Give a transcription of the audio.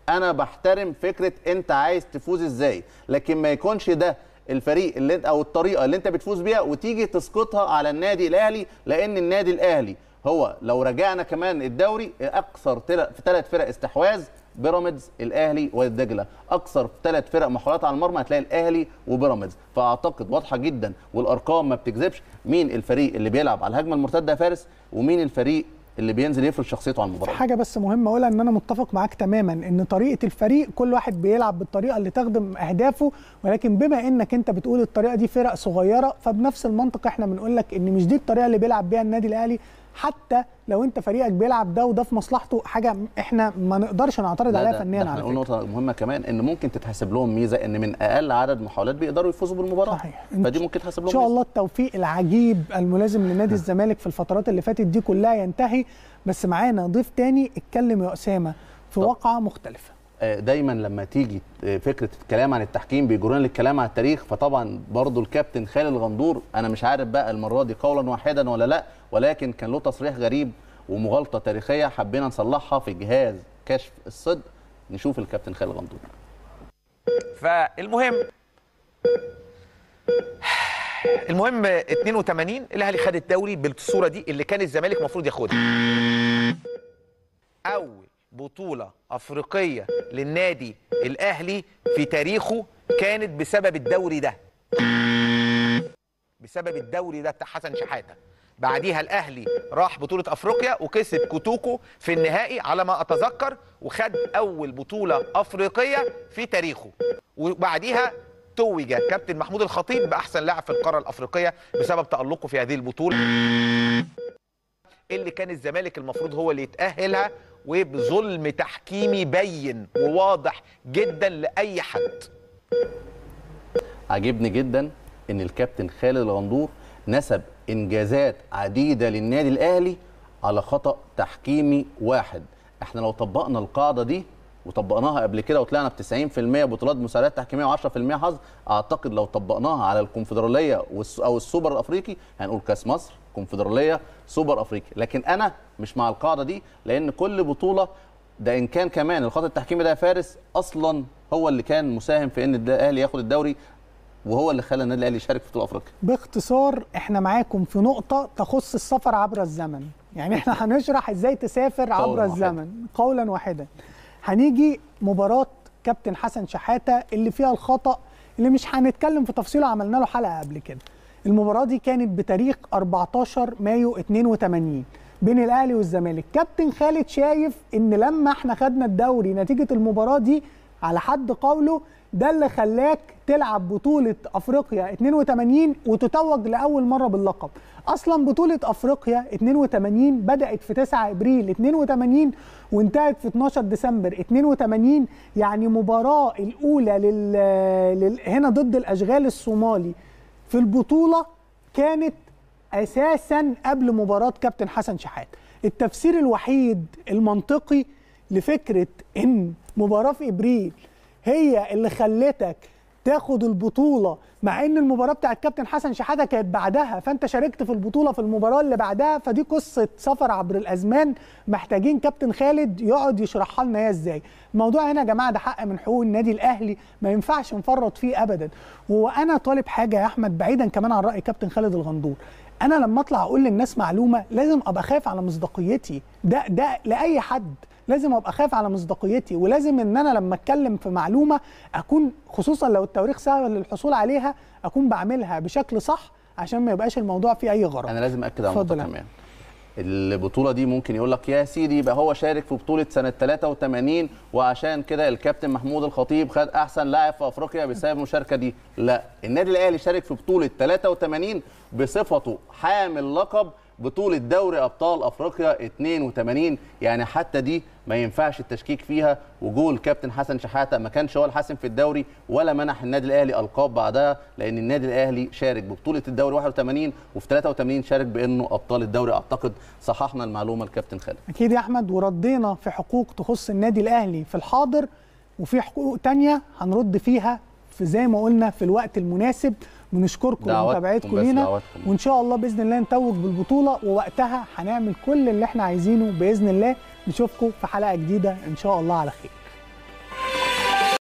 انا بحترم فكره انت عايز تفوز ازاي لكن ما يكونش ده الفريق اللي انت او الطريقه اللي انت بتفوز بيها وتيجي تسقطها على النادي الاهلي لان النادي الاهلي هو لو رجعنا كمان الدوري اكثر تل- في ثلاث فرق استحواذ بيراميدز الاهلي والدجله اكثر ثلاث فرق محاولات على المرمى هتلاقي الاهلي وبيراميدز فاعتقد واضحه جدا والارقام ما بتكذبش مين الفريق اللي بيلعب على الهجمه المرتده يا فارس ومين الفريق اللي بينزل يفرض شخصيته على في المباراه حاجه بس مهمه اقولها ان انا متفق معاك تماما ان طريقه الفريق كل واحد بيلعب بالطريقه اللي تخدم اهدافه ولكن بما انك انت بتقول الطريقه دي فرق صغيره فبنفس المنطق احنا بنقول لك ان مش دي الطريقه اللي بيلعب بيها النادي الاهلي حتى لو انت فريقك بيلعب ده وده في مصلحته حاجه احنا ما نقدرش نعترض لا عليها ده- فنيا ده احنا على نقول فكره نقطه مهمه كمان ان ممكن تتحسب لهم ميزه ان من اقل عدد محاولات بيقدروا يفوزوا بالمباراه صحيح. فدي ممكن تحسب لهم ان شاء ميزة. الله التوفيق العجيب الملازم لنادي الزمالك في الفترات اللي فاتت دي كلها ينتهي بس معانا ضيف تاني اتكلم يا اسامه في طب. واقعه مختلفه آه، دايما لما تيجي آه، فكره الكلام عن التحكيم بيجرون للكلام عن التاريخ فطبعا برضو الكابتن خالد الغندور انا مش عارف بقى المره دي قولا واحدا ولا لا ولكن كان له تصريح غريب ومغالطه تاريخيه حبينا نصلحها في جهاز كشف الصدق نشوف الكابتن خالد الغندور فالمهم المهم 82 الاهلي خد الدوري بالصوره دي اللي كان الزمالك المفروض ياخدها اول بطوله افريقيه للنادي الاهلي في تاريخه كانت بسبب الدوري ده بسبب الدوري ده بتاع حسن شحاته بعديها الاهلي راح بطوله افريقيا وكسب كوتوكو في النهائي على ما اتذكر وخد اول بطوله افريقيه في تاريخه وبعديها توج كابتن محمود الخطيب باحسن لاعب في القاره الافريقيه بسبب تالقه في هذه البطوله اللي كان الزمالك المفروض هو اللي يتاهلها وبظلم تحكيمي بين وواضح جدا لاي حد عجبني جدا ان الكابتن خالد الغندور نسب انجازات عديده للنادي الاهلي على خطا تحكيمي واحد احنا لو طبقنا القاعده دي وطبقناها قبل كده وطلعنا ب 90% بطولات مساعدات تحكيميه و10% حظ اعتقد لو طبقناها على الكونفدراليه والس- او السوبر الافريقي هنقول كاس مصر كونفدراليه سوبر افريقي لكن انا مش مع القاعده دي لان كل بطوله ده ان كان كمان الخط التحكيمي ده يا فارس اصلا هو اللي كان مساهم في ان الاهلي ياخد الدوري وهو اللي خلى النادي الاهلي يشارك في بطوله افريقيا باختصار احنا معاكم في نقطة تخص السفر عبر الزمن يعني احنا هنشرح ازاي تسافر عبر قولاً الزمن قولا واحدا هنيجي مباراة كابتن حسن شحاتة اللي فيها الخطأ اللي مش هنتكلم في تفصيله عملنا له حلقة قبل كده المباراة دي كانت بتاريخ 14 مايو 82 بين الاهلي والزمالك كابتن خالد شايف ان لما احنا خدنا الدوري نتيجة المباراة دي على حد قوله ده اللي خلاك تلعب بطولة افريقيا 82 وتتوج لاول مرة باللقب اصلا بطولة افريقيا 82 بدأت في 9 ابريل 82 وانتهت في 12 ديسمبر 82 يعني مباراة الاولى لل... لل... هنا ضد الاشغال الصومالي في البطولة كانت اساسا قبل مباراة كابتن حسن شحات التفسير الوحيد المنطقي لفكرة ان مباراة في ابريل هي اللي خلتك تاخد البطولة مع ان المباراة بتاعت كابتن حسن شحاتة كانت بعدها فانت شاركت في البطولة في المباراة اللي بعدها فدي قصة سفر عبر الازمان محتاجين كابتن خالد يقعد يشرحها لنا هي ازاي الموضوع هنا يا جماعة ده حق من حقوق النادي الاهلي ما ينفعش نفرط فيه ابدا وانا طالب حاجة يا احمد بعيدا كمان عن رأي كابتن خالد الغندور انا لما اطلع اقول للناس معلومة لازم ابقى خايف على مصداقيتي ده ده لاي حد لازم ابقى خايف على مصداقيتي ولازم ان انا لما اتكلم في معلومه اكون خصوصا لو التواريخ سهل للحصول عليها اكون بعملها بشكل صح عشان ما يبقاش الموضوع فيه اي غرض انا لازم اكد على اتفضل نقطه يا كمان البطوله دي ممكن يقول لك يا سيدي يبقى هو شارك في بطوله سنه 83 وعشان كده الكابتن محمود الخطيب خد احسن لاعب في افريقيا بسبب المشاركه دي لا النادي الاهلي شارك في بطوله 83 بصفته حامل لقب بطولة دوري أبطال أفريقيا 82 يعني حتى دي ما ينفعش التشكيك فيها وجول كابتن حسن شحاتة ما كانش هو الحاسم في الدوري ولا منح النادي الأهلي ألقاب بعدها لأن النادي الأهلي شارك ببطولة الدوري 81 وفي 83 شارك بأنه أبطال الدوري أعتقد صححنا المعلومة الكابتن خالد اكيد يا احمد وردينا في حقوق تخص النادي الاهلي في الحاضر وفي حقوق تانية هنرد فيها في زي ما قلنا في الوقت المناسب بنشكركم دعواتكم لمتابعتكم بس، لينا دعواتكم. وان شاء الله باذن الله نتوج بالبطوله ووقتها هنعمل كل اللي احنا عايزينه باذن الله نشوفكم في حلقه جديده ان شاء الله على خير